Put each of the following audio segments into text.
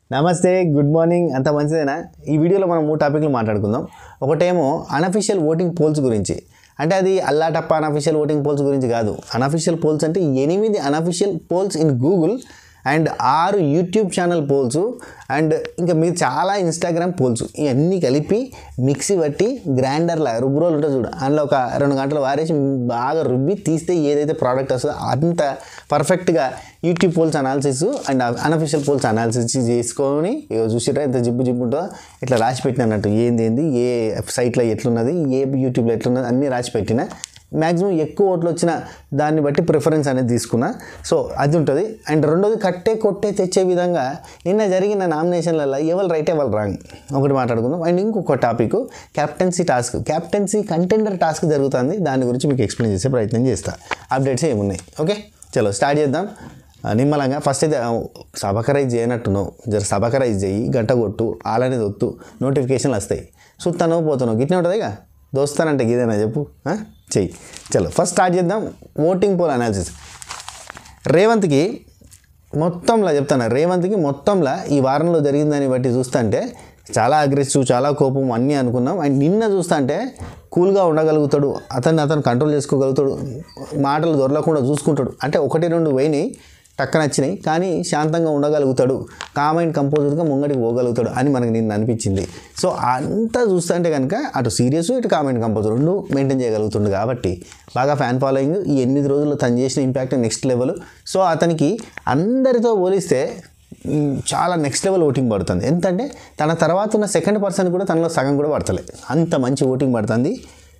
నమస్తే good morning అంత మంచిదేనా ఈ వీడియోలో మనం మూడు టాపిక్లు మాట్లాడుకుందాం ఒకటేమో అనఫిషియల్ ఓటింగ్ పోల్స్ గురించి అంటే అది అల్లాటప్ప అనఫిషియల్ ఓటింగ్ పోల్స్ గురించి కాదు అనఫిషియల్ పోల్స్ అంటే ఎనిమిది unofficial polls in Google and ఆరు యూట్యూబ్ ఛానల్ పోల్స్ అండ్ ఇంకా మీరు చాలా ఇన్స్టాగ్రామ్ పోల్స్ ఇవన్నీ కలిపి మిక్సీ పట్టి గ్రైండర్లా రుబ్బు రోలు ఉంటుంది చూడు అందులో ఒక రెండు గంటలు వారేసి బాగా రుబ్బి తీస్తే ఏదైతే ప్రోడక్ట్ వస్తుందో అంత పర్ఫెక్ట్గా YouTube polls analysis and unofficial polls analysis చేసుకొని ఇగో చూసిరా ఎంత జిబ్బు జిబ్బు ఉంటుందో ఇట్లా రాసి పెట్టిన అన్నట్టు ఏంది ఏంది ఏ సైట్లో ఎట్లున్నది ఏ యూట్యూబ్లో ఎట్లున్నది అన్నీ రాసి పెట్టిన మ్యాక్సిమం ఎక్కువ ఓట్లు వచ్చిన దాన్ని బట్టి ప్రిఫరెన్స్ అనేది తీసుకున్నా సో అది ఉంటుంది అండ్ రెండోది కట్టే కొట్టే తెచ్చే విధంగా నిన్న జరిగిన నామినేషన్లలో ఎవరు రైట్ ఎవరు రాంగ్ ఒకటి మాట్లాడుకుందాం అండ్ ఇంకొక topic captaincy task captaincy contender task జరుగుతుంది దాని గురించి మీకు ఎక్స్ప్లెయిన్ చేసే ప్రయత్నం చేస్తా అప్డేట్స్ ఏమున్నాయి ఓకే చలో స్టార్ట్ చేద్దాం ఆ, నిమ్మలంగా ఫస్ట్ అయితే ఆ, సబకరైజ్ చేయనట్టున్నావు జర సబకరైజ్ చేయి గంట కొట్టు ఆలనేది వద్దు నోటిఫికేషన్లు వస్తాయి సుత్తానో పోతున్నావు గిట్నే ఉంటుంది ఇక దోస్తానంటే ఇదేనా చెప్పు ఆ? చెయ్యి చలో ఫస్ట్ స్టార్ట్ చేద్దాం ఓటింగ్ పోల్ అనాలిసిస్ రేవంత్కి మొత్తంలో చెప్తాను రేవంత్కి మొత్తంలో ఈ వారంలో జరిగిందని బట్టి చూస్తుంటే చాలా అగ్రెసివ్ చాలా కోపం అన్నీ అనుకున్నాం అండ్ నిన్న చూస్తుంటే కూల్గా ఉండగలుగుతాడు అతన్ని అతను కంట్రోల్ చేసుకోగలుగుతాడు మాటలు దొరలకుండా చూసుకుంటాడు అంటే ఒకటి రెండు పోయినాయి టక్కన వచ్చినాయి కానీ శాంతంగా ఉండగలుగుతాడు కామ్ అండ్ కంపోజర్గా ముంగడికి పోగలుగుతాడు అని మనకి నిన్న అనిపించింది సో అంతా చూస్తుంటే కనుక అటు సీరియస్ ఇటు కామ్ అండ్ కంపోజర్ రెండు మెయింటైన్ చేయగలుగుతుండు కాబట్టి బాగా ఫ్యాన్ ఫాలోయింగ్ ఈ ఎనిమిది రోజుల్లో తను చేసిన ఇంపాక్ట్ నెక్స్ట్ లెవెల్ సో అతనికి అందరితో పోలిస్తే మ్, చాలా నెక్స్ట్ లెవెల్ ఓటింగ్ పడుతుంది ఎంతంటే తన తర్వాత ఉన్న సెకండ్ పర్సన్ కూడా తనలో సగం కూడా పడతలే అంత మంచి ఓటింగ్ పడుతుంది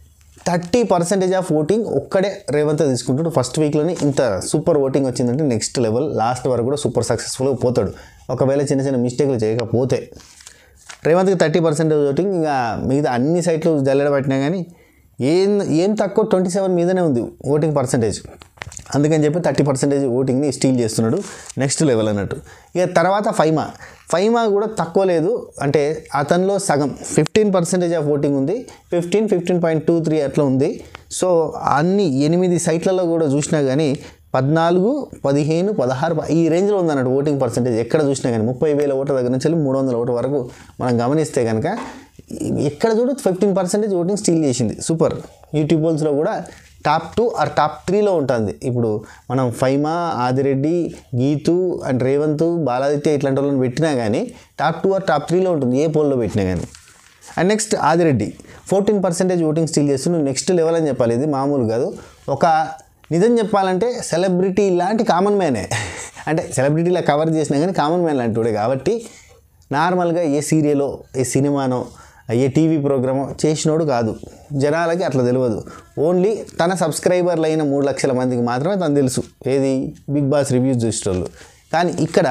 థర్టీ పర్సెంటేజ్ ఆఫ్ ఓటింగ్ ఒక్కడే రేవంత్ తీసుకుంటాడు ఫస్ట్ వీక్లోనే ఇంత సూపర్ ఓటింగ్ వచ్చిందంటే నెక్స్ట్ లెవెల్ లాస్ట్ వరకు కూడా సూపర్ సక్సెస్ఫుల్గా పోతాడు ఒకవేళ చిన్న చిన్న మిస్టేక్లు చేయకపోతే రేవంత్కి థర్టీ పర్సెంటేజ్ ఓటింగ్ ఇంకా మిగతా అన్ని సైట్లు జల్లెడబట్టినా కానీ ఏం ఏం తక్కువ ట్వంటీ సెవెన్ మీదనే ఉంది ఓటింగ్ పర్సంటేజ్ అందుకని చెప్పి థర్టీ పర్సెంటేజ్ ఓటింగ్ని స్టీల్ చేస్తున్నాడు నెక్స్ట్ లెవెల్ అన్నట్టు ఇక తర్వాత ఫైమా ఫైమా కూడా తక్కువ లేదు అంటే అతనిలో సగం ఫిఫ్టీన్ పర్సెంటేజ్ ఆఫ్ ఓటింగ్ ఉంది fifteen fifteen point two three అట్లా ఉంది సో అన్ని ఎనిమిది సైట్లలో కూడా చూసినా కానీ పద్నాలుగు పదిహేను పదహారు ప- ఈ రేంజ్లో ఉందన్నట్టు ఓటింగ్ పర్సెంటేజ్ ఎక్కడ చూసినా కానీ ముప్పై వేల ఓట్ల దగ్గర నుంచి వెళ్ళి మూడు వందల ఓట్ల వరకు మనం గమనిస్తే కనుక ఎక్కడ చూడు ఫిఫ్టీన్ పర్సెంటేజ్ ఓటింగ్ స్టీల్ చేసింది సూపర్ యూట్యూబ్ పోల్స్లో కూడా టాప్ టూ ఆర్ టాప్ త్రీలో ఉంటుంది ఇప్పుడు మనం ఫైమా ఆదిరెడ్డి గీతు అండ్ రేవంత్ బాలాదిత్య ఇట్లాంటి వాళ్ళని పెట్టినా కానీ టాప్ టూ ఆర్ టాప్ త్రీలో ఉంటుంది ఏ పోల్లో పెట్టినా కానీ and next Adireddy fourteen percentage voting steal చేస్తున్నాడు నెక్స్ట్ లెవెల్ అని చెప్పాలి ఇది మామూలు కాదు ఒక నిజం చెప్పాలంటే సెలబ్రిటీ లాంటి కామన్ మ్యానే అంటే సెలబ్రిటీలా కవర్ చేసినా కానీ కామన్ మ్యాన్ లాంటి కాబట్టి నార్మల్గా ఏ సీరియలో ఏ సినిమానో ఏ టీవీ ప్రోగ్రామో చేసినోడు కాదు జనాలకి అట్లా తెలియదు ఓన్లీ తన సబ్స్క్రైబర్లు అయిన మూడు లక్షల మందికి మాత్రమే తను తెలుసు ఏది బిగ్ బాస్ రివ్యూస్ చూసేటోళ్ళు కానీ ఇక్కడ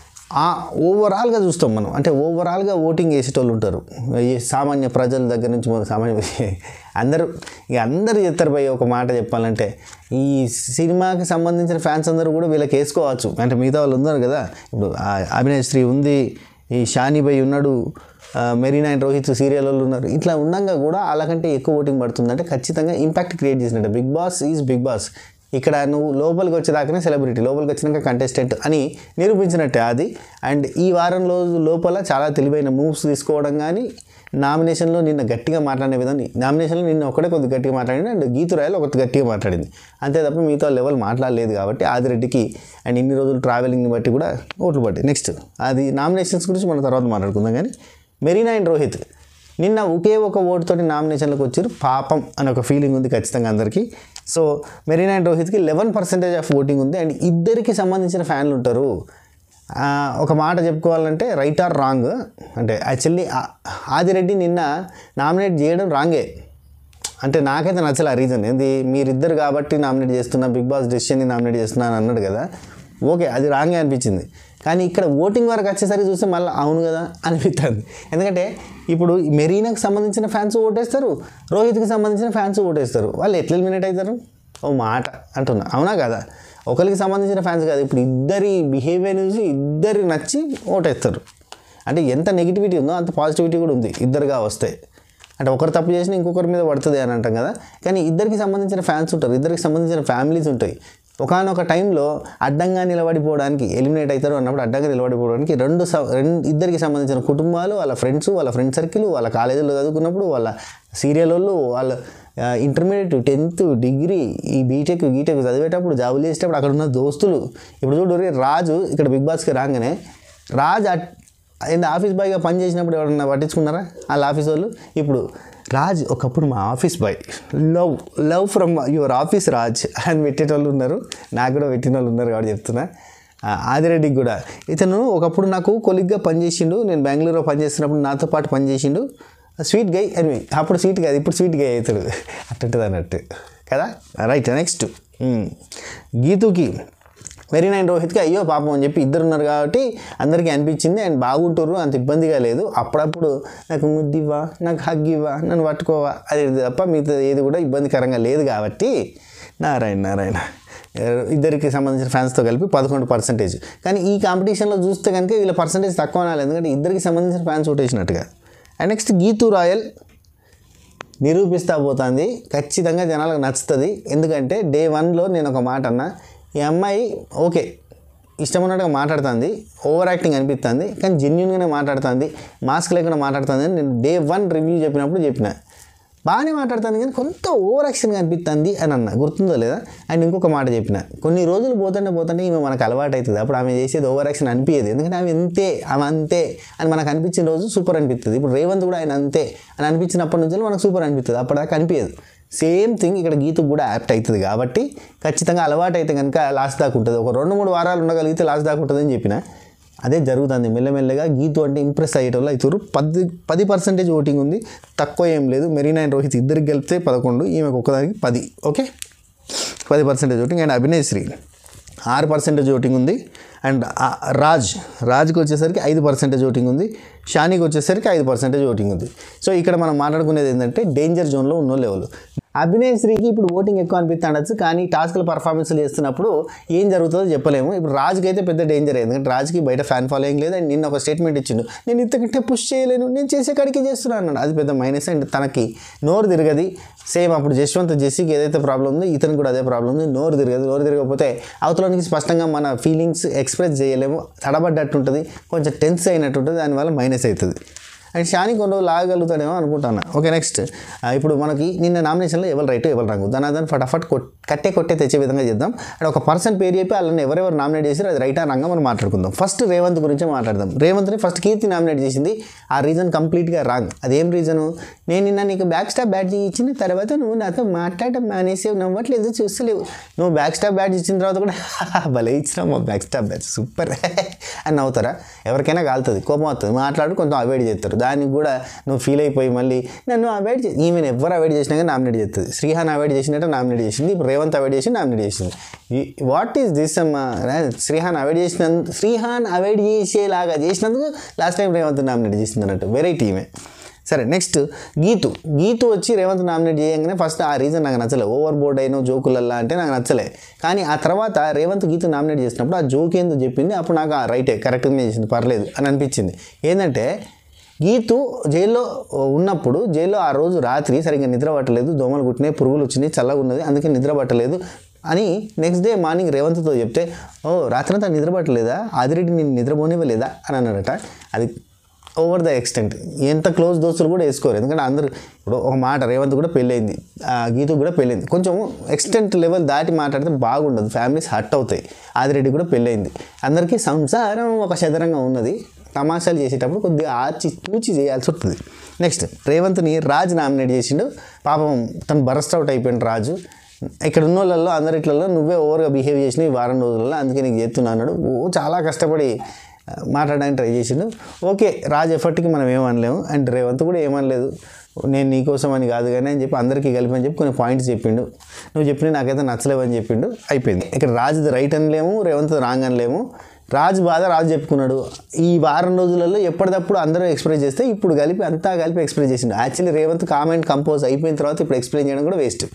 ఆ ఓవరాల్గా చూస్తాం మనం అంటే ఓవరాల్గా ఓటింగ్ వేసేటోళ్ళు ఉంటారు ఈ సామాన్య ప్రజల దగ్గర నుంచి మొదలు సామాన్య అందరూ ఇక అందరూ చెప్తారు పోయి ఒక మాట చెప్పాలంటే ఈ సినిమాకి సంబంధించిన ఫ్యాన్స్ అందరూ కూడా వీళ్ళకి వేసుకోవచ్చు అంటే మిగతా వాళ్ళు ఉన్నారు కదా ఇప్పుడు ఆ అభినయ్ శ్రీ ఉంది ఈ షానీ బై ఉన్నాడు ఆ, మెరీనా అండ్ రోహిత్ సీరియల్ వాళ్ళు ఉన్నారు ఇట్లా ఉండగా కూడా వాళ్ళకంటే ఎక్కువ ఓటింగ్ పడుతుందంటే ఖచ్చితంగా ఇంపాక్ట్ క్రియేట్ చేసినట్టు Bigg Boss is Bigg Boss ఇక్కడ నువ్వు లోపలికి వచ్చేదాకానే సెలబ్రిటీ లోపలికి వచ్చినాక కంటెస్టెంట్ అని నిరూపించినట్టే అది అండ్ ఈ వారం రోజు లోపల చాలా తెలివైన మూవ్స్ తీసుకోవడం కానీ నామినేషన్లో నిన్న గట్టిగా మాట్లాడిన విధానం నామినేషన్లో నిన్న ఒకటే కొద్దిగా గట్టిగా మాట్లాడింది అండ్ గీతురాయలు ఒకటి గట్టిగా మాట్లాడింది అంతే తప్ప మిగతా లెవెల్ మాట్లాడలేదు కాబట్టి ఆదిరెడ్డికి అండ్ ఇన్ని రోజులు ట్రావెలింగ్ని బట్టి కూడా ఓట్లు పడ్డాయి నెక్స్ట్ అది నామినేషన్స్ గురించి మనం తర్వాత మాట్లాడుకుందాం కానీ మెరీనా అండ్ రోహిత్ నిన్న ఒకే ఒక ఓటుతోటి నామినేషన్లకు వచ్చారు పాపం అని ఒక ఫీలింగ్ ఉంది ఖచ్చితంగా అందరికీ సో మెరీనా అండ్ రోహిత్కి లెవెన్ పర్సెంటేజ్ ఆఫ్ ఓటింగ్ ఉంది అండ్ ఇద్దరికి సంబంధించిన ఫ్యాన్లు ఉంటారు ఆ, ఒక మాట చెప్పుకోవాలంటే రైట్ ఆర్ రాంగ్ అంటే యాక్చువల్లీ ఆదిరెడ్డి నిన్న నామినేట్ చేయడం రాంగే అంటే నాకైతే నచ్చలే ఆ రీజన్ ఏంది మీరిద్దరు కాబట్టి నామినేట్ చేస్తున్నా బిగ్ బాస్ డెసిషన్ని నామినేట్ చేస్తున్నా అని అన్నాడు కదా ఓకే అది రాంగే అనిపించింది కానీ ఇక్కడ ఓటింగ్ వరకు వచ్చేసరికి చూస్తే మళ్ళీ అవును కదా అనిపిస్తుంది ఎందుకంటే ఇప్పుడు ఈ మెరీనాకి సంబంధించిన ఫ్యాన్స్ ఓటేస్తారు రోహిత్కి సంబంధించిన ఫ్యాన్స్ ఓటేస్తారు వాళ్ళు ఎట్లా ఎలిమినేట్ అవుతారు ఓ మాట అంటున్నా అవునా కదా ఒకరికి సంబంధించిన ఫ్యాన్స్ కాదు ఇప్పుడు ఇద్దరి బిహేవియర్ చూసి ఇద్దరికి నచ్చి ఓటేస్తారు అంటే ఎంత నెగిటివిటీ ఉందో అంత పాజిటివిటీ కూడా ఉంది ఇద్దరుగా వస్తే అంటే ఒకరు తప్పు చేసినా ఇంకొకరి మీద పడుతుంది అని అంటాం కదా కానీ ఇద్దరికి సంబంధించిన ఫ్యాన్స్ ఉంటారు ఇద్దరికి సంబంధించిన ఫ్యామిలీస్ ఉంటాయి ఒకనొక టైంలో అడ్డంగా నిలబడిపోవడానికి ఎలిమినేట్ అవుతారు అన్నప్పుడు అడ్డంగా నిలబడిపోవడానికి రెండు స- రెండు ఇద్దరికి సంబంధించిన కుటుంబాలు వాళ్ళ ఫ్రెండ్స్ వాళ్ళ ఫ్రెండ్ సర్కిల్ వాళ్ళ కాలేజీలో చదువుకున్నప్పుడు వాళ్ళ సీరియల్ వాళ్ళు వాళ్ళ ఇంటర్మీడియట్ టెన్త్ డిగ్రీ ఈ బీటెక్ గీటెక్ చదివేటప్పుడు జాబులు చేసేటప్పుడు అక్కడ ఉన్న దోస్తులు ఇప్పుడు చూడు రే రాజు ఇక్కడ బిగ్ బాస్కి రాగానే రాజు అట్- ఏంది ఆఫీస్ బాయ్గా పని చేసినప్పుడు ఎవరన్నా పట్టించుకున్నారా వాళ్ళ ఆఫీస్ వాళ్ళు ఇప్పుడు రాజ్ ఒకప్పుడు మా office boy love love from your office Raj అని పెట్టేటోళ్ళు ఉన్నారు నాకు కూడా పెట్టిన వాళ్ళు ఉన్నారు కాబట్టి చెప్తున్నా ఆ, ఆదిరెడ్డికి కూడా ఇతను ఒకప్పుడు నాకు కొలిగ్గా పనిచేసిండు నేను బెంగళూరులో పనిచేస్తున్నప్పుడు నాతో పాటు పనిచేసిండు స్వీట్ గై అని అప్పుడు స్వీట్ కాదు ఇప్పుడు స్వీట్ గై అవుతాడు అట్టంటది అన్నట్టు కదా రైట్ నెక్స్ట్ గీతుకి వెరీ నైన్ రోహిత్కి అయ్యో పాపం అని చెప్పి ఇద్దరు ఉన్నారు కాబట్టి అందరికీ అనిపించింది అండ్ బాగుంటారు అంత ఇబ్బందిగా లేదు అప్పుడప్పుడు నాకు ముద్దివ్వా నాకు హగ్ ఇవ్వా నన్ను పట్టుకోవా అది తప్ప మిగతా ఏది కూడా ఇబ్బందికరంగా లేదు కాబట్టి నారాయణ నారాయణ ఇద్దరికి సంబంధించిన ఫ్యాన్స్తో కలిపి పదకొండు పర్సెంటేజ్ కానీ ఈ కాంపిటీషన్లో చూస్తే కనుక వీళ్ళ పర్సెంటేజ్ తక్కువ అనాలి ఎందుకంటే ఇద్దరికి సంబంధించిన ఫ్యాన్స్ ఓటేసినట్టుగా అండ్ నెక్స్ట్ గీతూ రాయల్ నిరూపిస్తా పోతుంది ఖచ్చితంగా జనాలకు నచ్చుతుంది ఎందుకంటే డే వన్లో నేను ఒక మాట అన్నా ఈ అమ్మాయి ఓకే ఇష్టం ఉన్నట్టుగా మాట్లాడుతుంది ఓవర్ యాక్టింగ్ అనిపిస్తుంది కానీ జెన్యున్గానే మాట్లాడుతుంది మాస్క్ లేకుండా మాట్లాడుతుంది అని నేను డే వన్ రివ్యూ చెప్పినప్పుడు చెప్పిన బాగానే మాట్లాడుతుంది కానీ కొంత ఓవర్ యాక్షన్గా అనిపిస్తుంది అని అన్న గుర్తుందో లేదా అండ్ ఇంకొక మాట చెప్పిన కొన్ని రోజులు పోతుంటే పోతుంటే ఈమె మనకు అలవాటు అవుతుంది అప్పుడు ఆమె చేసేది ఓవర్ యాక్షన్ అనిపించదు ఎందుకంటే ఆమె అంతే ఆమె అంతే అని మనకు అనిపించిన రోజు సూపర్ అనిపిస్తుంది ఇప్పుడు రేవంత్ కూడా ఆయన అంతే అని అనిపించినప్పటి నుంచి మనకు సూపర్ అనిపిస్తుంది అప్పటిదాకా అనిపించదు సేమ్ థింగ్ ఇక్కడ గీతకు కూడా యాప్ట్ అవుతుంది కాబట్టి ఖచ్చితంగా అలవాటు అయితే కనుక లాస్ట్ దాకా ఉంటుంది ఒక రెండు మూడు వారాలు ఉండగలిగితే లాస్ట్ దాకా ఉంటుందని చెప్పిన అదే జరుగుతుంది మెల్లమెల్లగా గీతు అంటే ఇంప్రెస్ అయ్యేటోళ్ళు అవుతారు పది పది పర్సెంటేజ్ ఓటింగ్ ఉంది తక్కువ ఏం లేదు మెరీనా అండ్ రోహిత్ ఇద్దరికి గెలిపితే పదకొండు ఈమెకు ఒక్కదానికి పది ఓకే పది percentage voting and Abhinay Sri ఆరు పర్సెంటేజ్ ఓటింగ్ ఉంది అండ్ ఆ రాజ్ రాజ్కి వచ్చేసరికి ఐదు పర్సెంటేజ్ ఓటింగ్ ఉంది షానీకి వచ్చేసరికి ఐదు పర్సెంటేజ్ ఓటింగ్ ఉంది సో ఇక్కడ మనం మాట్లాడుకునేది ఏంటంటే డేంజర్ జోన్లో ఉన్న లెవెల్ అభినయ్ శ్రీకి ఇప్పుడు ఓటింగ్ ఎక్కువ అనిపిస్తుండొచ్చు కానీ టాస్క్ల పర్ఫార్మెన్స్లు చేస్తున్నప్పుడు ఏం జరుగుతుందో చెప్పలేము ఇప్పుడు రాజుకి అయితే పెద్ద డేంజర్ ఎందుకంటే రాజుకి బయట ఫ్యాన్ ఫాలోయింగ్ లేదు అండ్ నిన్న ఒక స్టేట్మెంట్ ఇచ్చిండు నేను ఇంతకంటే పుష్ చేయలేను నేను చేసే కాడికి చేస్తున్నాను అన్నాడు అది పెద్ద మైనస్ అండ్ తనకి నోరు తిరగది సేమ్ అప్పుడు జశ్వంత్ జెస్సీకి ఏదైతే ప్రాబ్లం ఉందో ఇతనికి కూడా అదే ప్రాబ్లం ఉంది నోరు తిరగదు నోరు తిరగకపోతే అవతలానికి స్పష్టంగా మన ఫీలింగ్స్ ఎక్స్ప్రెస్ చేయలేము తడబడ్డట్టు ఉంటుంది కొంచెం టెన్స్ అయినట్టు ఉంటుంది దానివల్ల మైనస్ అవుతుంది అండ్ షాని కొన్ని రోజులు లాగలుగుతాడేమో అనుకుంటాను ఓకే నెక్స్ట్ ఇప్పుడు మనకి నిన్న నామినేషన్లో ఎవరు రైట్ ఎవరు రంగు దాని దాన్ని ఫటాఫట్ కొట్ కట్టే కొట్టే తెచ్చే విధంగా చేద్దాం అండ్ ఒక పర్సన్ పేరు చెప్పి వాళ్ళని ఎవరెవరు నామినేట్ చేశారో అది రైట్ ఆ రంగం మనం మాట్లాడుకుందాం ఫస్ట్ రేవంత్ గురించి మాట్లాడదాం రేవంత్ని ఫస్ట్ కీర్తి నామినేట్ చేసింది ఆ రీజన్ కంప్లీట్గా రాంగ్ అదేం రీజను నేను నిన్న నీకు బ్యాక్ స్టాప్ బ్యాడ్జ్ ఇచ్చిన తర్వాత నువ్వు నాతో మాట్లాడటం మానేసి నవ్వట్లేదు చూస్తలేవు నువ్వు బ్యాక్ స్టాప్ బ్యాడ్జ్ ఇచ్చిన తర్వాత కూడా భలే ఇచ్చినావు మా బ్యాక్ స్టాప్ బ్యాడ్జ్ సూపర్ అని నవ్వుతారా ఎవరికైనా కాలుతుంది కోపం వస్తుంది మాట్లాడు కొంచెం అవాయిడ్ చేస్తారు దానికి కూడా నువ్వు ఫీల్ అయిపోయి మళ్ళీ నన్ను అవాయిడ్ చే ఈమెను ఎవరు అవాయిడ్ చేసినా కానీ నామినేట్ చేస్తుంది శ్రీహాన్ అవాయిడ్ చేసినట్టు నామినేట్ చేసింది ఇప్పుడు రేవంత్ అవాయిడ్ చేసి నామినేట్ చేసింది వాట్ ఈస్ దిస్ అమ్మా శ్రీహాన్ అవాయిడ్ చేసిన శ్రీహాన్ అవాయిడ్ చేసేలాగా చేసినందుకు లాస్ట్ టైం రేవంత్ నామినేట్ చేసింది అన్నట్టు వెరైటీ ఈమె సరే నెక్స్ట్ గీతు గీతు వచ్చి రేవంత్ నామినేట్ చేయగానే ఫస్ట్ ఆ రీజన్ నాకు నచ్చలే ఓవర్ బోర్డ్ అయిన జోకులల్లా అంటే నాకు నచ్చలే కానీ ఆ తర్వాత రేవంత్ గీతు నామినేట్ చేసినప్పుడు ఆ జోక్ ఏందో చెప్పింది అప్పుడు నాకు ఆ రైటే కరెక్ట్గానే చేసింది పర్లేదు అని అనిపించింది ఏంటంటే గీతు జైల్లో ఉన్నప్పుడు జైల్లో ఆ రోజు రాత్రి సరిగ్గా నిద్ర పట్టలేదు దోమలు కుట్టినాయి పురుగులు వచ్చినాయి చల్లగా ఉన్నది అందుకే నిద్ర పట్టలేదు అని నెక్స్ట్ డే మార్నింగ్ రేవంత్తో చెప్తే ఓ రాత్రంతా నిద్ర పట్టలేదా ఆదిరెడ్డి నేను నిద్రపోనివ్వలేదా అని అన్నాడట అది ఓవర్ ద ఎక్స్టెంట్ ఎంత క్లోజ్ దోస్తులు కూడా వేసుకోరు ఎందుకంటే అందరూ ఇప్పుడు ఒక మాట రేవంత్ కూడా పెళ్ళైంది ఆ గీతు కూడా పెళ్ళైంది కొంచెం ఎక్స్టెంట్ లెవెల్ దాటి మాట్లాడితే బాగుండదు ఫ్యామిలీస్ హర్ట్ అవుతాయి ఆదిరెడ్డి కూడా పెళ్ళైంది అందరికీ సంసారం ఒక చదరంగా ఉన్నది తమాషాలు చేసేటప్పుడు కొద్దిగా ఆచి తూచి చేయాల్సి వస్తుంది నెక్స్ట్ రేవంత్ని రాజ్ నామినేట్ చేసిండు పాపం తను బరస్ట్ అవుట్ అయిపోయింది రాజు ఇక్కడ ఉన్న వాళ్ళల్లో అందరిట్లలో నువ్వే ఓవర్గా బిహేవ్ చేసిన ఈ వారం రోజులలో అందుకే నీకు చేస్తున్నా అన్నాడు ఓ చాలా కష్టపడి ఆ, మాట్లాడడానికి ట్రై చేసిండు ఓకే రాజ్ ఎఫర్ట్కి మనం ఏమనలేము అండ్ రేవంత్ కూడా ఏమనలేదు నేను నీకోసం అని కాదు కానీ అని చెప్పి అందరికీ కలిపి అని చెప్పి కొన్ని పాయింట్స్ చెప్పిండు నువ్వు చెప్పిన నాకైతే నచ్చలేవని చెప్పిండు అయిపోయింది ఇక్కడ రాజుది రైట్ అనలేము రేవంత్ రాంగ్ అనలేము రాజు బాధ రాజు చెప్పుకున్నాడు ఈ వారం రోజులలో ఎప్పటికప్పుడు అందరూ ఎక్స్ప్రెస్ చేస్తే ఇప్పుడు కలిపి అంతా కలిపి ఎక్స్ప్రెస్ చేసిండు యాక్చువల్లీ రేవంత్ కామెంట్ కంపోజ్ అయిపోయిన తర్వాత ఇప్పుడు ఎక్స్ప్లెయిన్ చేయడం కూడా వేస్ట్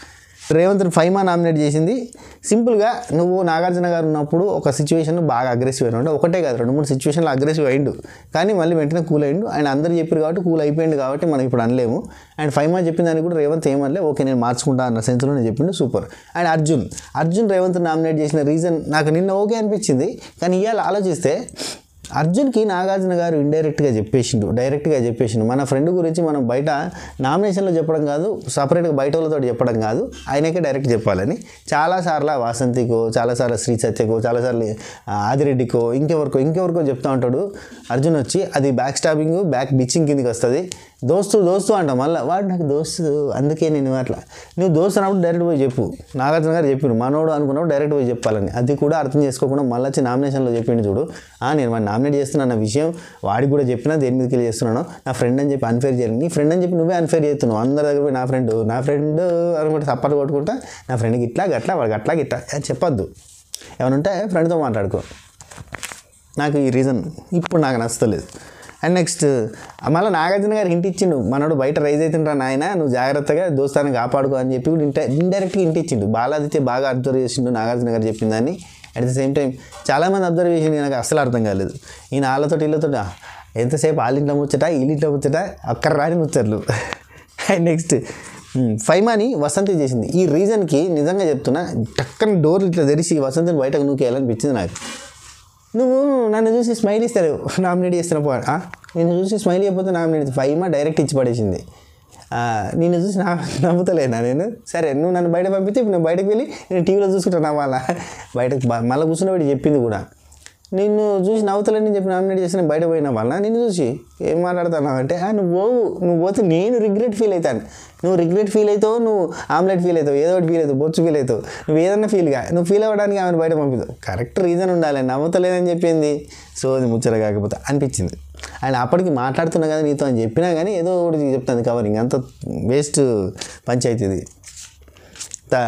రేవంత్ ఫైమా నామినేట్ చేసింది సింపుల్గా నువ్వు నాగార్జున గారు ఉన్నప్పుడు ఒక సిచ్యువేషన్ బాగా అగ్రెసివ్ అయినా ఒకటే కాదు రెండు మూడు సిచ్యువేషన్లో అగ్రెసివ్ అయిండు కానీ మళ్ళీ వెంటనే కూల్ అయిండు అండ్ అందరు చెప్పారు కాబట్టి కూల్ అయిపోయింది కాబట్టి మనం ఇప్పుడు అనలేము అండ్ ఫైమా చెప్పిన దానికి కూడా రేవంత్ ఏమనలే ఓకే నేను మార్చుకుంటా అన్న సెన్స్లో నేను చెప్పిండు super and Arjun Arjun Revanth nominate చేసిన రీజన్ నాకు నిన్న ఓకే అనిపించింది కానీ ఇవాళ ఆలోచిస్తే అర్జున్కి నాగార్జున గారు ఇండైరెక్ట్గా చెప్పేసిండు డైరెక్ట్గా చెప్పేసిండు మన ఫ్రెండ్ గురించి మనం బయట నామినేషన్లో చెప్పడం కాదు సపరేట్గా బయట వాళ్ళతో చెప్పడం కాదు ఆయనకే డైరెక్ట్ చెప్పాలని చాలాసార్లు వాసంతికో చాలాసార్లు శ్రీ సత్యకో చాలాసార్లు ఆ, ఆదిరెడ్డికో ఇంకెవరికో ఇంకెవరికో చెప్తా ఉంటాడు అర్జున్ వచ్చి అది బ్యాక్ స్టాబింగ్ బ్యాక్ బిచ్చింగ్ కిందకి వస్తుంది దోస్తు దోస్తు అంట మళ్ళీ వాడు నాకు దోస్తు అందుకే నేను అట్లా నువ్వు దోస్తు అన్నప్పుడు డైరెక్ట్ పోయి చెప్పు నాగార్జున గారు చెప్పిండు మనోడు అనుకున్నప్పుడు డైరెక్ట్ పోయి చెప్పాలని అది కూడా అర్థం చేసుకోకుండా మళ్ళీ వచ్చి నామినేషన్లో చెప్పిండు చూడు ఆ, నేను వాడిని నామినేట్ చేస్తున్నా అన్న విషయం వాడికి కూడా చెప్పినా దేని మీదకి వెళ్ళి చేస్తున్నాను నా ఫ్రెండ్ అని చెప్పి అన్ఫేర్ చేయాలి నీ ఫ్రెండ్ అని చెప్పి నువ్వే అన్ఫేర్ చేస్తున్నావు అందరి దగ్గర పోయి నా ఫ్రెండ్ నా ఫ్రెండ్ అనుకుంటే సప్పట్లు కొట్టుకుంటా నా ఫ్రెండ్కి ఇట్లా గట్లా వాడికి అట్లా గిట్లా అది చెప్పొద్దు ఏమైనా ఉంటే ఫ్రెండ్తో మాట్లాడుకో నాకు ఈ రీజన్ ఇప్పుడు నాకు నచ్చలేదు అండ్ నెక్స్ట్ మళ్ళీ నాగార్జున గారు హింట్ ఇచ్చిండు మనోడు బయట రైజ్ అవుతుంటా నాయన నువ్వు జాగ్రత్తగా దోస్తాన్ని కాపాడుకో అని చెప్పి కూడా ఇంట ఇండైరెక్ట్గా హింట్ ఇచ్చిండు బాలాదిత్య బాగా అబ్జర్వ్ చేసిండు నాగార్జున గారు చెప్పిన దాన్ని అట్ ద సేమ్ టైం చాలామంది అబ్జర్వ్ చేసిండు నాకు అస్సలు అర్థం కాలేదు ఈయన వాళ్ళతో వీళ్ళతో ఎంతసేపు వాళ్ళ ఇంట్లో ముచ్చట వీళ్ళ ఇంట్లో ముచ్చట అక్కడ రాని ముచ్చట్లు అండ్ నెక్స్ట్ ఫైమాని వసంతి చేసింది ఈ రీజన్కి నిజంగా చెప్తున్నా టక్కన డోర్ ఇట్లా తెరిచి వసంతిని బయటకు నూకేయాలనిపించింది నాకు నువ్వు నన్ను చూసి స్మైల్ ఇస్తారు నామినేట్ చేస్తున్నపో నేను చూసి స్మైల్ అయిపోతే నామినేట్ ఫైమా డైరెక్ట్ ఇచ్చి పడేసింది ఆ, నిన్ను చూసి నా నవ్వుతలేనా నేను సరే నువ్వు నన్ను బయట పంపితే ఇప్పుడు నేను బయటకు వెళ్ళి నేను టీవీలో చూసుకుంటాను నవ్వాలా బయటకు బ- మళ్ళీ కూర్చున్నప్పుడు చెప్పింది కూడా నిన్ను చూసి నవ్వుతలేని చెప్పి నామినేట్ చేసిన బయట పోయిన వల్ల నిన్ను చూసి ఏం మాట్లాడుతున్నావు అంటే "ఆ, నువ్వు పోవు నువ్వు పోతే నేను రిగ్రెట్ ఫీల్ అవుతాను నువ్వు రిగ్రెట్ ఫీల్ అవుతావు నువ్వు ఆమ్లెట్ ఫీల్ అవుతావు ఏదో ఒకటి ఫీల్ అవుతావు బొచ్చు ఫీల్ అవుతావు నువ్వు ఏదన్నా ఫీల్గా నువ్వు ఫీల్ అవ్వడానికి ఆమెను బయట పంపిస్తావు కరెక్ట్ రీజన్ ఉండాలి నవ్వుతలేదని చెప్పింది సో అది ముచ్చట కాకపోతే అనిపించింది అండ్ అప్పటికి మాట్లాడుతున్నా కదా నీతో అని చెప్పినా కానీ ఏదో ఒకటి చెప్తాను కవరింగ్ అంత వేస్ట్ పంచాయతీ ఇది తా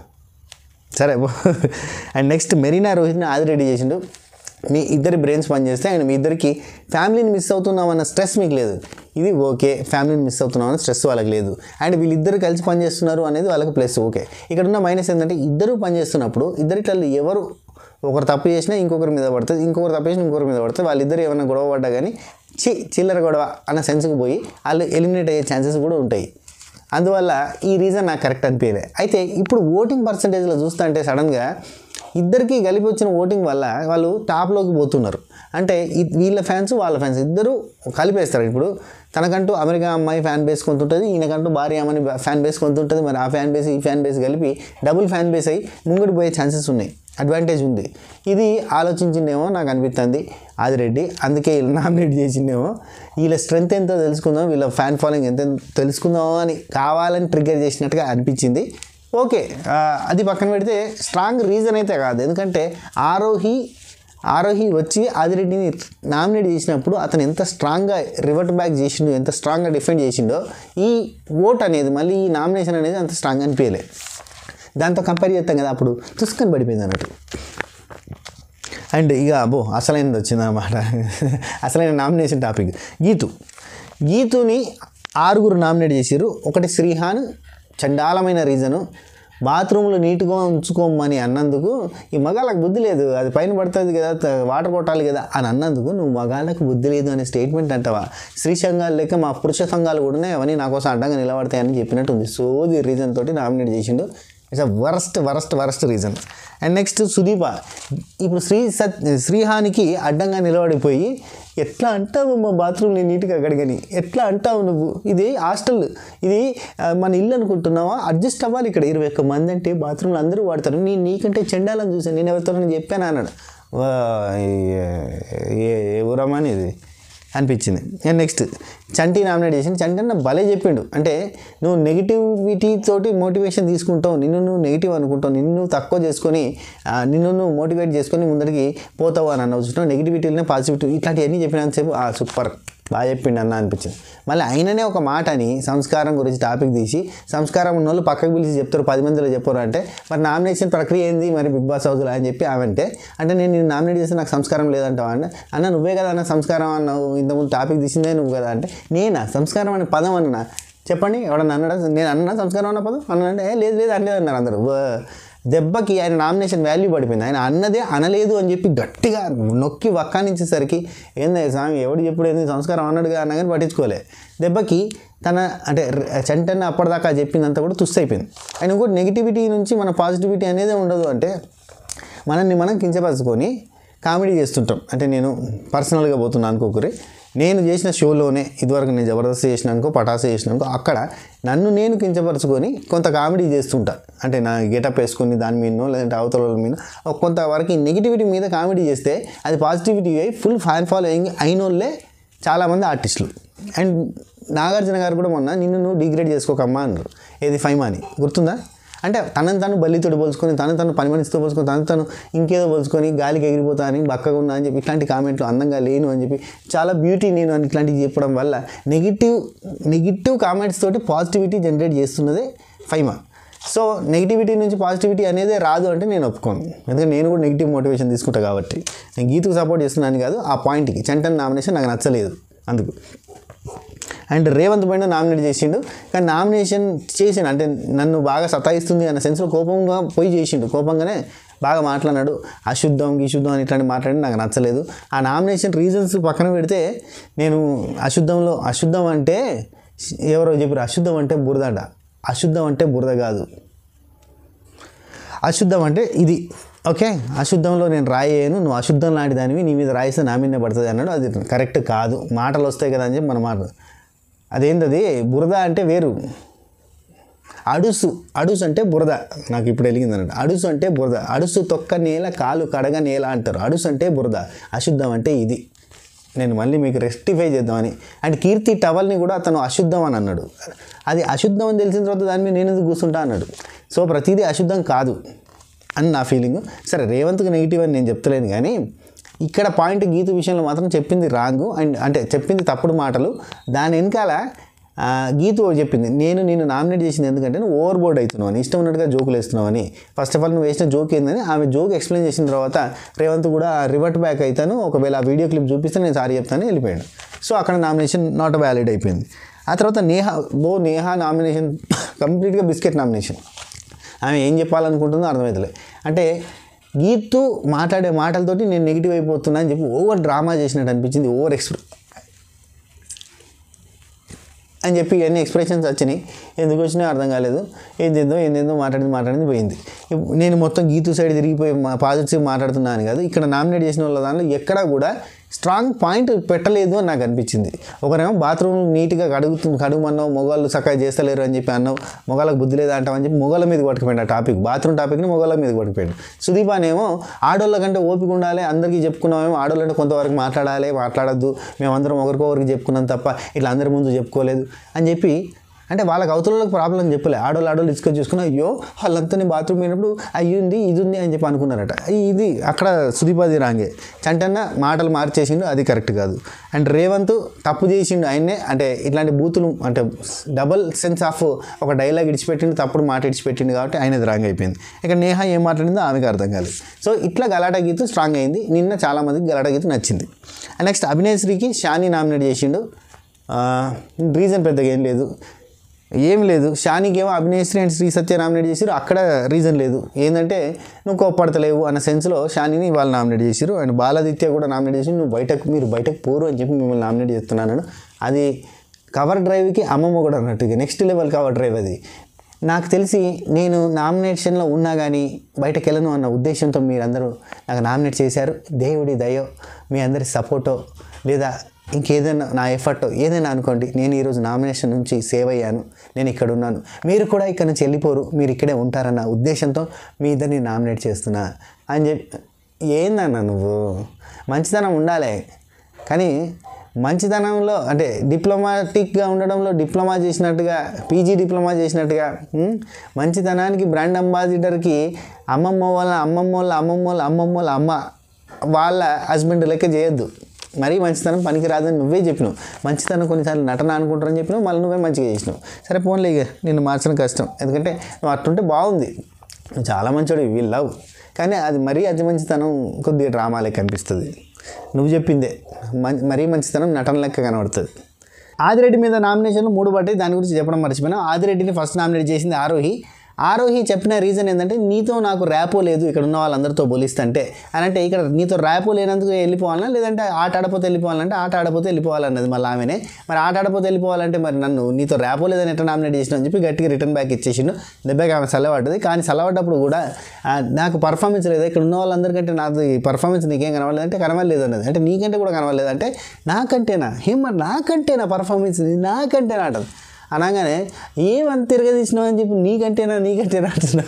సరే అండ్ నెక్స్ట్ మెరీనా రోహిత్ని ఆదిరెడ్డి చేసిండు మీ ఇద్దరి బ్రెయిన్స్ పనిచేస్తే అండ్ మీ ఇద్దరికి ఫ్యామిలీని మిస్ అవుతున్నామన్న స్ట్రెస్ మీకు లేదు ఇది ఓకే ఫ్యామిలీని మిస్ అవుతున్నామన్న స్ట్రెస్ వాళ్ళకి లేదు అండ్ వీళ్ళిద్దరు కలిసి పనిచేస్తున్నారు అనేది వాళ్ళకి ప్లస్ ఓకే ఇక్కడ ఉన్న మైనస్ ఏంటంటే ఇద్దరు పనిచేస్తున్నప్పుడు ఇద్దరిట్లో ఎవరు ఒకరు తప్పు చేసినా ఇంకొకరి మీద పడుతుంది ఇంకొకరు తప్పు చేసినా ఇంకొకరి మీద పడుతుంది వాళ్ళిద్దరు ఏమైనా గొడవ పడ్డా కానీ చి చిల్లర గొడవ అన్న సెన్స్కి పోయి వాళ్ళు ఎలిమినేట్ అయ్యే ఛాన్సెస్ కూడా ఉంటాయి అందువల్ల ఈ రీజన్ నాకు కరెక్ట్ అనిపించలే అయితే ఇప్పుడు ఓటింగ్ పర్సంటేజ్లో చూస్తా అంటే సడన్గా ఇద్దరికి కలిపి వచ్చిన ఓటింగ్ వల్ల వాళ్ళు టాప్లోకి పోతున్నారు అంటే ఈ- వీళ్ళ ఫ్యాన్స్ వాళ్ళ ఫ్యాన్స్ ఇద్దరు కలిపేస్తారు ఇప్పుడు తనకంటూ అమెరికా అమ్మాయి ఫ్యాన్ బేస్ కొంత ఉంటుంది ఈయనకంటూ భార్య అమ్మని ఫ్యాన్ బేస్ కొంత ఉంటుంది మరి ఆ ఫ్యాన్ బేస్ ఈ ఫ్యాన్ బేస్ కలిపి డబుల్ ఫ్యాన్ బేస్ అయ్యి ముంగడు పోయే ఛాన్సెస్ ఉన్నాయి అడ్వాంటేజ్ ఉంది ఇది ఆలోచించిండేమో నాకు అనిపిస్తుంది ఆదిరెడ్డి అందుకే వీళ్ళు నామినేట్ చేసిండేమో వీళ్ళ స్ట్రెంత్ ఎంతో తెలుసుకుందాం వీళ్ళ ఫ్యాన్ ఫాలోయింగ్ ఎంత తెలుసుకుందాం అని కావాలని ట్రిగ్గర్ చేసినట్టుగా అనిపించింది ఓకే ఆ, అది పక్కన పెడితే స్ట్రాంగ్ రీజన్ అయితే కాదు ఎందుకంటే ఆరోహి ఆరోహి వచ్చి ఆదిరెడ్డిని నామినేట్ చేసినప్పుడు అతను ఎంత స్ట్రాంగ్గా రివర్ట్ బ్యాక్ చేసిండో ఎంత స్ట్రాంగ్గా డిఫెండ్ చేసిండో ఈ ఓట్ అనేది మళ్ళీ ఈ నామినేషన్ అనేది అంత స్ట్రాంగ్ అనిపించలే దాంతో కంపేర్ చేస్తాం కదా అప్పుడు తుస్కని పడిపోయింది అన్నట్టు అండ్ ఇక అబ్బో అసలైనది వచ్చింది అన్నమాట అసలైన నామినేషన్ టాపిక్ గీతు గీతుని ఆరుగురు నామినేట్ చేశారు ఒకటి శ్రీహాన్ చండాలమైన రీజను బాత్రూంలో నీట్గా ఉంచుకోమని అన్నందుకు ఈ మగాళ్ళకు బుద్ధి లేదు అది పైన పడుతుంది కదా త- వాటర్ కొట్టాలి కదా అని అన్నందుకు నువ్వు మగాళ్ళకు బుద్ధి లేదు అనే స్టేట్మెంట్ అంటావా స్త్రీ సంఘాలు లెక్క మా పురుష సంఘాలు కూడా ఉన్నాయి అవన్నీ నా కోసం అడ్డంగా నిలబడతాయని చెప్పినట్టు ఉంది సో ది రీజన్ తోటి నామినేట్ చేసిండు it's a worst worst worst reason and next Sudeepa ఇప్పుడు శ్రీ సత్ శ్రీహానికి అడ్డంగా నిలబడిపోయి ఎట్లా అంటావు మా బాత్రూమ్ నేను నీట్గా కడగని ఎట్లా అంటావు నువ్వు ఇది హాస్టల్ ఇది ఆ, మన ఇల్లు అనుకుంటున్నావా అడ్జస్ట్ అవ్వాలి ఇక్కడ ఇరవై ఒక్క మంది అంటే బాత్రూమ్లు అందరూ వాడతారు నేను నీకంటే చెండాలని చూసాను నేను ఎవరితో నేను చెప్పాను అన్నాడు వా, ఏ- ఏ- ఏ ఊరమ్మా అని ఇది అనిపించింది అండ్ నెక్స్ట్ చంటి నామినేట్ చేసింది చంటి అన్న భలే చెప్పిండు అంటే నువ్వు నెగిటివిటీ తోటి మోటివేషన్ తీసుకుంటావు నిన్ను నువ్వు నెగిటివ్ అనుకుంటావు నిన్ను నువ్వు తక్కువ చేసుకొని ఆ, నిన్ను నువ్వు మోటివేట్ చేసుకొని ముందరికి పోతావు అని అన్న చూసినావు నెగిటివిటీలోనే పాజిటివిటీ ఇట్లాంటివన్నీ చెప్పినంతసేపు ఆ సూపర్ బాగా చెప్పిండు అన్న అనిపించింది మళ్ళీ ఆయననే ఒక మాట అని సంస్కారం గురించి టాపిక్ తీసి సంస్కారం ఉన్న వాళ్ళు పక్కకు పిలిచి చెప్తారు పది మందిలో చెప్పారు అంటే మరి నామినేషన్ ప్రక్రియ ఏంది మరి బిగ్ బాస్ హౌస్లో అని చెప్పి ఆమంటే అంటే నేను నిన్ను నామినేట్ చేస్తే నాకు సంస్కారం లేదంటావా అంటే అన్న నువ్వే కదా అన్న సంస్కారం అన్నావు ఇంతకుముందు టాపిక్ తీసిందే నువ్వు కదా అంటే నేనా సంస్కారం అనే పదం అన్న చెప్పండి ఎవడన్నా అన్నాడా నేను అన్నా సంస్కారం అన్న పదం అన్నాడంటే "ఏ, లేదు లేదు అనలేదు అన్నారు అందరూ వా, దెబ్బకి ఆయన నామినేషన్ వాల్యూ పడిపోయింది ఆయన అన్నదే అనలేదు అని చెప్పి గట్టిగా నొక్కి వక్కానించేసరికి ఏందా స్వామి ఎవడు చెప్పుడు ఏంది సంస్కారం అన్నాడుగా అన్నా కానీ పట్టించుకోలే దెబ్బకి తన అంటే ర- చంటన్న అప్పటిదాకా చెప్పిందంతా కూడా తుస్ అయిపోయింది ఆయన ఇంకోటి నెగిటివిటీ నుంచి మన పాజిటివిటీ అనేది ఉండదు అంటే మనల్ని మనం కించపరుచుకొని కామెడీ చేస్తుంటాం అంటే నేను పర్సనల్గా పోతున్నాను అనుకోకరి నేను చేసిన షోలోనే ఇదివరకు నేను జబర్దస్త్ చేసిన అనుకో పటాసు చేసిన అనుకో అక్కడ నన్ను నేను కించపరుచుకొని కొంత కామెడీ చేస్తుంటా అంటే నా గెటప్ వేసుకొని దాని మీదనో లేదంటే అవతల వాళ్ళ మీద ఒక కొంతవరకు నెగిటివిటీ మీద కామెడీ చేస్తే అది పాజిటివిటీ అయ్యి ఫుల్ ఫ్యాన్ ఫాలోయింగ్ అయిన వాళ్ళే చాలామంది ఆర్టిస్టులు అండ్ నాగార్జున గారు కూడా మొన్న నిన్ను నువ్వు డిగ్రేడ్ చేసుకోకమ్మా అన్నారు ఏది ఫైమా అని గుర్తుందా అంటే తనని తను బల్లితోటి పోల్చుకొని తను తను పని మనిషితో పోల్చుకొని తను తను ఇంకేదో పోల్చుకొని గాలికి ఎగిరిపోతా అని బక్కగా ఉన్నా అని చెప్పి ఇట్లాంటి కామెంట్లు అందంగా లేను అని చెప్పి చాలా బ్యూటీ నేను అని ఇట్లాంటివి చెప్పడం వల్ల నెగిటివ్ నెగిటివ్ కామెంట్స్ తోటి పాజిటివిటీ జనరేట్ చేస్తున్నదే ఫైమా సో నెగిటివిటీ నుంచి పాజిటివిటీ అనేది రాదు అంటే నేను ఒప్పుకోను ఎందుకంటే నేను కూడా నెగిటివ్ మోటివేషన్ తీసుకుంటా కాబట్టి నేను గీతకు సపోర్ట్ చేస్తున్నాను కాదు ఆ పాయింట్కి చంటన్ నామినేషన్ నాకు నచ్చలేదు అందుకు అండ్ రేవంత్ పైన నామినేట్ చేసిండు కానీ నామినేషన్ చేసిండు అంటే నన్ను బాగా సతాయిస్తుంది అన్న సెన్స్లో కోపంగా పోయి చేసిండు కోపంగానే బాగా మాట్లాడినాడు అశుద్ధం గిశుద్ధం అని ఇట్లాంటి మాట్లాడి నాకు నచ్చలేదు ఆ నామినేషన్ రీజన్స్ పక్కన పెడితే నేను అశుద్ధంలో అశుద్ధం అంటే ఎవరో చెప్పారు అశుద్ధం అంటే బురదట అశుద్ధం అంటే బురద కాదు అశుద్ధం అంటే ఇది ఓకే అశుద్ధంలో నేను రాయేను నువ్వు అశుద్ధం లాంటి దానివి నీ మీద రాయిస్తే నా మీదనే పడుతుంది అన్నాడు అది కరెక్ట్ కాదు మాటలు వస్తాయి కదా అని చెప్పి మన మాట అదేంటది బురద అంటే వేరు అడుసు అడుసు అంటే బురద నాకు ఇప్పుడు వెలిగింది అన్నట్టు అడుసు అంటే బురద అడుసు తొక్క నేల కాలు కడగ నేల అంటారు అడుసు అంటే బురద అశుద్ధం అంటే ఇది నేను మళ్ళీ మీకు రెక్టిఫై చేద్దామని అండ్ కీర్తి టవల్ని కూడా అతను అశుద్ధం అని అన్నాడు అది అశుద్ధం అని తెలిసిన తర్వాత దాని మీద నేను ఎందుకు కూర్చుంటా అన్నాడు సో ప్రతిదీ అశుద్ధం కాదు అని నా ఫీలింగ్ సరే రేవంత్కి నెగిటివ్ అని నేను చెప్తలేను కానీ ఇక్కడ పాయింట్ గీత విషయంలో మాత్రం చెప్పింది రాంగు అండ్ అంటే చెప్పింది తప్పుడు మాటలు దాని వెనకాల ఆ, గీత ఒకటి చెప్పింది నేను నేను నామినేట్ చేసింది ఎందుకంటే నువ్వు ఓవర్ బోర్డ్ అవుతున్నావు అని ఇష్టం ఉన్నట్టుగా జోకులు వేస్తున్నావని ఫస్ట్ ఆఫ్ ఆల్ నువ్వు వేసిన జోక్ ఏందని ఆమె జోక్ ఎక్స్ప్లెయిన్ చేసిన తర్వాత రేవంత్ కూడా రివర్ట్ బ్యాక్ అవుతాను ఒకవేళ ఆ వీడియో క్లిప్ చూపిస్తే నేను సారీ చెప్తాను వెళ్ళిపోయాడు సో అక్కడ నామినేషన్ నాట్ వ్యాలిడ్ అయిపోయింది ఆ తర్వాత నేహ బో నేహ నామినేషన్ కంప్లీట్గా బిస్కెట్ నామినేషన్ ఆమె ఏం చెప్పాలనుకుంటుందో అర్థమవుతలే అంటే గీతు మాట్లాడే మాటలతోటి నేను నెగిటివ్ అయిపోతున్నా అని చెప్పి ఓవర్ డ్రామా చేసినట్టు అనిపించింది ఓవర్ ఎక్స్ప్రె అని చెప్పి ఇవన్నీ ఎక్స్ప్రెషన్స్ వచ్చినాయి ఎందుకు వచ్చినాయో అర్థం కాలేదు ఏందేందో ఏందేందో మాట్లాడింది మాట్లాడింది పోయింది ఇప్పు- నేను మొత్తం గీతు సైడ్ తిరిగిపోయి మా పాజిటివ్ మాట్లాడుతున్నాను కాదు ఇక్కడ నామినేట్ చేసిన వాళ్ళ దాంట్లో ఎక్కడా కూడా స్ట్రాంగ్ పాయింట్ పెట్టలేదు అని నాకు అనిపించింది ఒకరేమో బాత్రూమ్ నీట్గా కడుగుతు కడుగుమన్నావు మొగాళ్ళు చక్కగా చేస్తలేరు అని చెప్పి అన్నావు మొగాళ్ళకి బుద్ధి లేదా అంటావు అని చెప్పి మొగాళ్ళ మీద పట్టుకుపోయింది ఆ టాపిక్ బాత్రూమ్ టాపిక్ని మొగాళ్ళ మీద పట్టుకుపోయాడు సుదీపానేమో ఆడోళ్ళ కంటే ఓపిక ఉండాలి అందరికీ చెప్పుకున్నామేమో ఆడోళ్ళు అంటే కొంతవరకు మాట్లాడాలి మాట్లాడద్దు మేమందరం ఒకరికొకరికి చెప్పుకున్నాం తప్ప ఇట్లా అందరి ముందు చెప్పుకోలేదు అని చెప్పి అంటే వాళ్ళకి అవతలకు ప్రాబ్లం చెప్పలే ఆడోళ్ళు ఆడోళ్ళు డిస్కస్ చేసుకుని అయ్యో వాళ్ళంతా బాత్రూమ్ పోయినప్పుడు అయ్యి ఉంది ఇది ఉంది అని చెప్పి అనుకున్నారట ఈ- ఇది అక్కడ సుదీపాది రాంగే చంటన్న మాటలు మార్చేసిండు అది కరెక్ట్ కాదు అండ్ రేవంత్ తప్పు చేసిండు ఆయన్నే అంటే ఇట్లాంటి బూతులు అంటే డబల్ సెన్స్ ఆఫ్ ఒక డైలాగ్ ఇడిచిపెట్టిండు తప్పుడు మాట ఇడిచిపెట్టిండు కాబట్టి ఆయనది రాంగ్ అయిపోయింది ఇక నేహ ఏం మాట్లాడిందో ఆమెకి అర్థం కాలేదు సో ఇట్లా గలాటా గీతు స్ట్రాంగ్ అయింది నిన్న చాలామందికి గలాటా గీతు నచ్చింది అండ్ నెక్స్ట్ అభినయ్ శ్రీకి షాని నామినేట్ చేసిండు రీజన్ పెద్దగా ఏం లేదు ఏం లేదు షానికి ఏమో అభినేశ్రీ అండ్ శ్రీ సత్య నామినేట్ చేసారు అక్కడ రీజన్ లేదు ఏంటంటే నువ్వు కోప్పడతలేవు అన్న సెన్స్లో షానిని వాళ్ళు నామినేట్ చేశారు అండ్ బాలాదిత్య కూడా నామినేట్ చేసి నువ్వు బయటకు మీరు బయటకు పోరు అని చెప్పి మిమ్మల్ని నామినేట్ చేస్తున్నాను అది కవర్ డ్రైవ్కి అమ్మమ్మ కూడా అన్నట్టుగా నెక్స్ట్ లెవెల్ కవర్ డ్రైవ్ అది నాకు తెలిసి నేను నామినేషన్లో ఉన్నా కానీ బయటకు వెళ్ళను అన్న ఉద్దేశంతో మీరందరూ నాకు నామినేట్ చేశారు దేవుడి దయో మీ అందరి సపోర్టో లేదా ఇంకేదైనా నా ఎఫర్ట్ ఏదైనా అనుకోండి నేను ఈరోజు నామినేషన్ నుంచి సేవ్ అయ్యాను నేను ఇక్కడ ఉన్నాను మీరు కూడా ఇక్కడ నుంచి వెళ్ళిపోరు మీరు ఇక్కడే ఉంటారన్న ఉద్దేశంతో మీ ఇద్దరిని నామినేట్ చేస్తున్నా అని చెప్పి ఏందన్నా నువ్వు మంచితనం ఉండాలి కానీ మంచితనంలో అంటే డిప్లొమాటిక్గా ఉండడంలో డిప్లొమా చేసినట్టుగా పీజీ డిప్లొమా చేసినట్టుగా ఉమ్, మంచితనానికి బ్రాండ్ అంబాసిడర్కి అమ్మమ్మ వాళ్ళ అమ్మమ్మ వాళ్ళ అమ్మమ్మ వాళ్ళ అమ్మమ్మ వాళ్ళ అమ్మ వాళ్ళ హస్బెండ్ లెక్క చేయొద్దు మరీ మంచితనం పనికి రాదని నువ్వే చెప్పినావు మంచితనం కొన్నిసార్లు నటన అనుకుంటారని చెప్పినావు మళ్ళీ నువ్వే మంచిగా చేసినావు సరే పోన్లే ఇక నిన్ను మార్చడం కష్టం ఎందుకంటే నువ్వు అట్టుంటే బాగుంది నువ్వు చాలా మంచోడు వీళ్ళు లవ్ కానీ అది మరీ అతి మంచితనం కొద్దిగా డ్రామా లెక్క అనిపిస్తుంది నువ్వు చెప్పిందే మం- మరీ మంచితనం నటన లెక్క కనబడుతుంది ఆదిరెడ్డి మీద నామినేషన్లు మూడు పట్టి దాని గురించి చెప్పడం మర్చిపోయినా ఆదిరెడ్డిని ఫస్ట్ నామినేట్ చేసింది ఆరోహి ఆరోహి చెప్పిన రీజన్ ఏంటంటే నీతో నాకు ర్యాపో లేదు ఇక్కడ ఉన్న వాళ్ళందరితో పోలిస్తుంటే అని అంటే ఇక్కడ నీతో ర్యాపో లేనందుకు వెళ్ళిపోవాలన్నా లేదంటే ఆట ఆడపోతే వెళ్ళిపోవాలంటే ఆట ఆడపోతే వెళ్ళిపోవాలన్నది మళ్ళీ ఆమెనే మరి ఆట ఆడపోతే వెళ్ళిపోవాలంటే మరి నన్ను నీతో ర్యాపో లేదని ఎట్లా నామినేట్ చేసిన అని చెప్పి గట్టిగా రిటర్న్ బ్యాక్ ఇచ్చేసిండు దెబ్బకి ఆమె చల్లబడ్డది కానీ చల్లబడ్డప్పుడు కూడా ఆ, నాకు పర్ఫార్మెన్స్ లేదు ఇక్కడ ఉన్న వాళ్ళందరికంటే నాది పర్ఫార్మెన్స్ నీకేం కనవలేదు అంటే కనవలేదు అన్నది అంటే నీకంటే కూడా కనవలేదు అంటే నాకంటేనా ఏం మరి నాకంటేనా పర్ఫార్మెన్స్ నాకంటేనా అంటది అనగానే ఏమంత తిరగదీసినావు అని చెప్పి నీకంటేనా నీకంటేనా అంటున్నా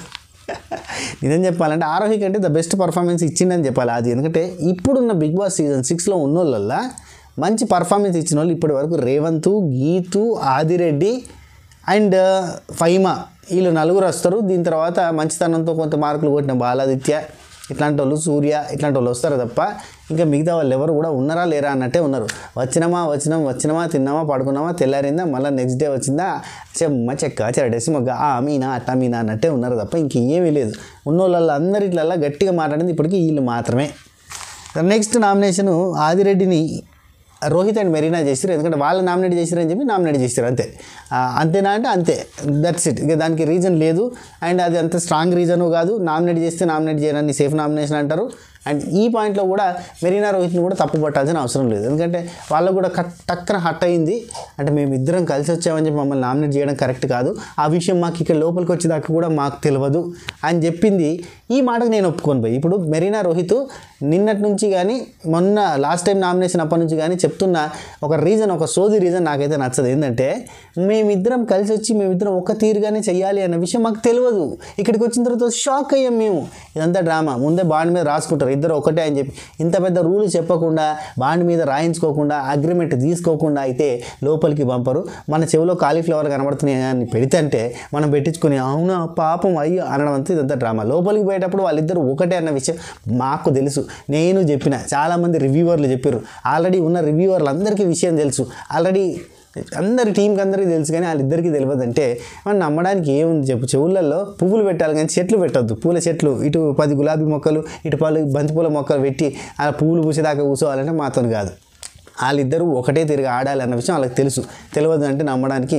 నిజం చెప్పాలంటే ఆరోహి కంటే ద బెస్ట్ పర్ఫార్మెన్స్ ఇచ్చిండని చెప్పాలి అది ఎందుకంటే ఇప్పుడున్న బిగ్ బాస్ సీజన్ సిక్స్లో ఉన్న వాళ్ళల్లో మంచి పర్ఫార్మెన్స్ ఇచ్చిన వాళ్ళు ఇప్పటి వరకు రేవంత్ గీతు ఆదిరెడ్డి అండ్ ఫైమా వీళ్ళు నలుగురు వస్తారు దీని తర్వాత మంచితనంతో కొంత మార్కులు కొట్టిన బాలాదిత్య ఇట్లాంటి వాళ్ళు సూర్య ఇట్లాంటి వాళ్ళు వస్తారు తప్ప ఇంకా మిగతా వాళ్ళు ఎవరు కూడా ఉన్నారా లేరా అన్నట్టే ఉన్నారు వచ్చినామా వచ్చినాం వచ్చినామా తిన్నామా పడుకున్నామా తెల్లారిందా మళ్ళీ నెక్స్ట్ డే వచ్చిందా చెమ్మ చెక్క చెరడేసి మొగ్గ ఆ మీనా అట్టా మీనా అన్నట్టే ఉన్నారు తప్ప ఇంకేమీ లేదు ఉన్న వాళ్ళ అందరిట్లల్లా గట్టిగా మాట్లాడింది ఇప్పటికీ వీళ్ళు మాత్రమే నెక్స్ట్ నామినేషను ఆదిరెడ్డిని రోహిత్ అండ్ మెరీనా చేసారు ఎందుకంటే వాళ్ళు నామినేట్ చేశారు అని చెప్పి నామినేట్ చేశారు అంతే ఆ, అంతేనా అంటే అంతే దట్స్ ఇట్ ఇక దానికి రీజన్ లేదు అండ్ అది అంత స్ట్రాంగ్ రీజను కాదు నామినేట్ చేస్తే నామినేట్ చేయడానికి సేఫ్ నామినేషన్ అంటారు అండ్ ఈ పాయింట్లో కూడా మెరీనా రోహిత్ని కూడా తప్పు పట్టాల్సిన అవసరం లేదు ఎందుకంటే వాళ్ళకు కూడా కట్ టక్కన హట్ అయింది అంటే మేము ఇద్దరం కలిసి వచ్చామని చెప్పి మమ్మల్ని నామినేట్ చేయడం కరెక్ట్ కాదు ఆ విషయం మాకు ఇక్కడ లోపలికి వచ్చేదాకా కూడా మాకు తెలియదు అని చెప్పింది ఈ మాటకు నేను ఒప్పుకొని పోయి ఇప్పుడు మెరీనా రోహిత్ నిన్నటి నుంచి కానీ మొన్న లాస్ట్ టైం నామినేషన్ అప్పటి నుంచి కానీ చెప్తున్న ఒక రీజన్ ఒక సోది రీజన్ నాకైతే నచ్చదు ఏంటంటే మేమిద్దరం కలిసి వచ్చి మేమిద్దరం ఒక తీరుగానే చెయ్యాలి అన్న విషయం మాకు తెలియదు ఇక్కడికి వచ్చిన తర్వాత షాక్ అయ్యాం మేము ఇదంతా డ్రామా ముందే బాండ్ మీద రాసుకుంటారు ఇద్దరు ఒకటే అని చెప్పి ఇంత పెద్ద రూల్ చెప్పకుండా బాండ్ మీద రాయించుకోకుండా అగ్రిమెంట్ తీసుకోకుండా అయితే లోపలికి పంపరు మన చెవిలో కాలీఫ్లవర్ కనబడుతున్నాయి అని పెడితే మనం పెట్టించుకొని అవునా పాపం అయ్యో అనడం అంతా ఇదంతా డ్రామా లోపలికి పోయేటప్పుడు వాళ్ళిద్దరు ఒకటే అన్న విషయం మాకు తెలుసు నేను చెప్పిన చాలామంది రివ్యూవర్లు చెప్పారు ఆల్రెడీ ఉన్న రివ్యూవర్లు అందరికీ విషయం తెలుసు ఆల్రెడీ అందరి టీంకి అందరికీ తెలుసు కానీ వాళ్ళిద్దరికీ తెలియదంటే మనం నమ్మడానికి ఏముంది చెప్పు చెవులలో పువ్వులు పెట్టాలి కానీ చెట్లు పెట్టొద్దు పూల చెట్లు ఇటు పది గులాబీ మొక్కలు ఇటు పలు బంతిపూల మొక్కలు పెట్టి ఆ పువ్వులు పూసేదాకా కూర్చోవాలంటే మాతో కాదు వాళ్ళిద్దరూ ఒకటే తిరిగి ఆడాలి అన్న విషయం వాళ్ళకి తెలుసు తెలియదు అంటే నమ్మడానికి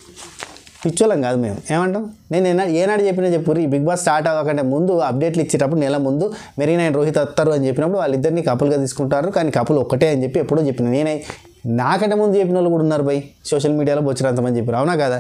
పిచ్చోళ్ళం కాదు మేము ఏమంటాం నేను ఏనా ఏనాడు చెప్పినా చెప్పు ఈ బిగ్ బాస్ స్టార్ట్ అవ్వకంటే ముందు అప్డేట్లు ఇచ్చేటప్పుడు నెల ముందు మెరీనా అండ్ రోహిత్ వస్తారు అని చెప్పినప్పుడు వాళ్ళిద్దరిని కపుల్గా తీసుకుంటారు కానీ కపుల్ ఒక్కటే అని చెప్పి ఎప్పుడో చెప్పిన నేనే నాకంటే ముందు చెప్పిన వాళ్ళు కూడా ఉన్నారు బై సోషల్ మీడియాలో బొచ్చినంతమంది చెప్పారు అవునా కదా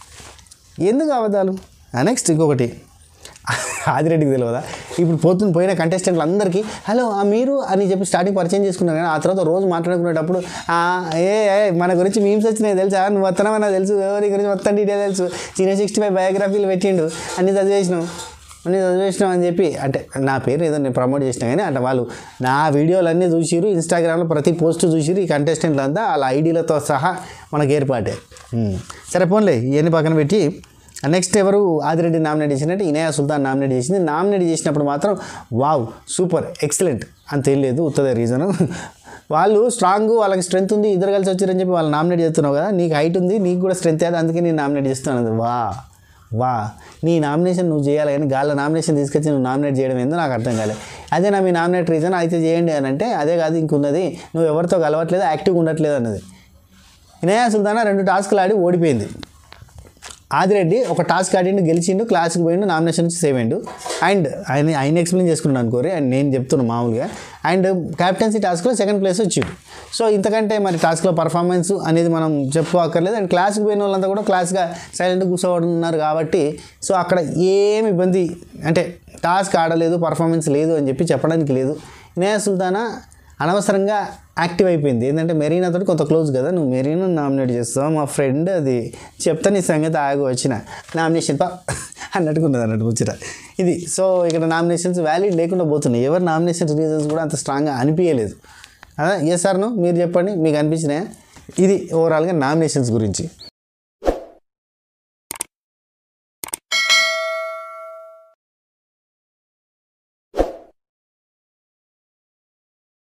ఎందుకు అబద్ధాలు నెక్స్ట్ ఇంకొకటి ఆదిరెడ్డికి తెలియదా ఇప్పుడు పోతున్న పోయిన కంటెస్టెంట్లు అందరికీ హలో ఆ మీరు అని చెప్పి స్టార్టింగ్ పరిచయం చేసుకున్నారు కానీ ఆ తర్వాత రోజు మాట్లాడుకునేటప్పుడు "ఆ, ఏ ఏ, మన గురించి మీమ్స్ వచ్చినాయి తెలుసా నువ్వు వస్తున్నావని నాకు తెలుసు ఎవరి గురించి మొత్తం డీటెయిల్ తెలుసు సీనియర్ సిక్స్టీ ఫైవ్ బయోగ్రఫీలు పెట్టిండు అన్ని చదివేసినావు అన్ని చదివేసినావు అని చెప్పి అంటే నా పేరు ఏదో నేను ప్రమోట్ చేసిన కానీ అంటే వాళ్ళు నా వీడియోలన్నీ చూసిరు ఇన్స్టాగ్రామ్లో ప్రతి పోస్ట్ చూసిరు ఈ కంటెస్టెంట్లు అంతా వాళ్ళ ఐడీలతో సహా మనకు ఏర్పాటే ఉమ్. సరే పోన్లే ఇవన్నీ పక్కన పెట్టి నెక్స్ట్ ఎవరు ఆదిరెడ్డి నామినేట్ చేసినట్టు ఇనయా సుల్తాన్ నామినేట్ చేసింది నామినేట్ చేసినప్పుడు మాత్రం వావ్ సూపర్ ఎక్సలెంట్ అంతేం లేదు ఉత్తదే రీజను వాళ్ళు స్ట్రాంగ్ వాళ్ళకి స్ట్రెంత్ ఉంది ఇద్దరు కలిసి వచ్చారని చెప్పి వాళ్ళు నామినేట్ చేస్తున్నావు కదా నీకు హైట్ ఉంది నీకు కూడా స్ట్రెంత్ అది అందుకే నేను నామినేట్ చేస్తున్నాను వా వా నీ నామినేషన్ నువ్వు చేయాలి కానీ గాళ్ళ నామినేషన్ తీసుకొచ్చి నువ్వు నామినేట్ చేయడం ఏందో నాకు అర్థం కాలేదు అదే నా మీ నామినేట్ రీజన్ అయితే చేయండి అని అంటే అదే కాదు ఇంకున్నది నువ్వు ఎవరితో కలవట్లేదు యాక్టివ్గా ఉండట్లేదు అన్నది ఇనయా సుల్తానా రెండు టాస్క్లు ఆడి ఓడిపోయింది ఆదిరెడ్డి ఒక టాస్క్ ఆడిండు గెలిచిండు క్లాస్కి పోయిండు నామినేషన్ నుంచి సేవ్ అయిండు అండ్ ఆయన ఆయన ఎక్స్ప్లెయిన్ చేసుకున్నాను అనుకోరి అండ్ నేను చెప్తున్నా మామూలుగా అండ్ క్యాప్టెన్సీ టాస్క్లో సెకండ్ ప్లేస్ వచ్చిండు సో ఇంతకంటే మరి టాస్క్లో పర్ఫార్మెన్స్ అనేది మనం చెప్పుకోక్కర్లేదు అండ్ క్లాస్కి పోయిన వాళ్ళంతా కూడా క్లాస్గా సైలెంట్గా కూర్చోబడుతున్నారు కాబట్టి సో అక్కడ ఏమి ఇబ్బంది అంటే టాస్క్ ఆడలేదు పర్ఫార్మెన్స్ లేదు అని చెప్పి చెప్పడానికి లేదు ఇనయా సుల్తానా అనవసరంగా యాక్టివ్ అయిపోయింది ఏంటంటే మెరీనాతో కొంత క్లోజ్ కదా నువ్వు మెరీనా నామినేట్ చేస్తావు మా ఫ్రెండ్ అది చెప్తా నీ సంగతి ఆగి వచ్చిన నామినేషన్ పా అన్నట్టుకున్నది అన్నట్టు ముచ్చట ఇది సో ఇక్కడ నామినేషన్స్ వ్యాలిడ్ లేకుండా పోతున్నాయి ఎవరు నామినేషన్స్ రీజన్స్ కూడా అంత స్ట్రాంగ్గా అనిపించలేదు అదే ఎస్ సార్ను మీరు చెప్పండి మీకు అనిపించినాయా ఇది ఓవరాల్గా నామినేషన్స్ గురించి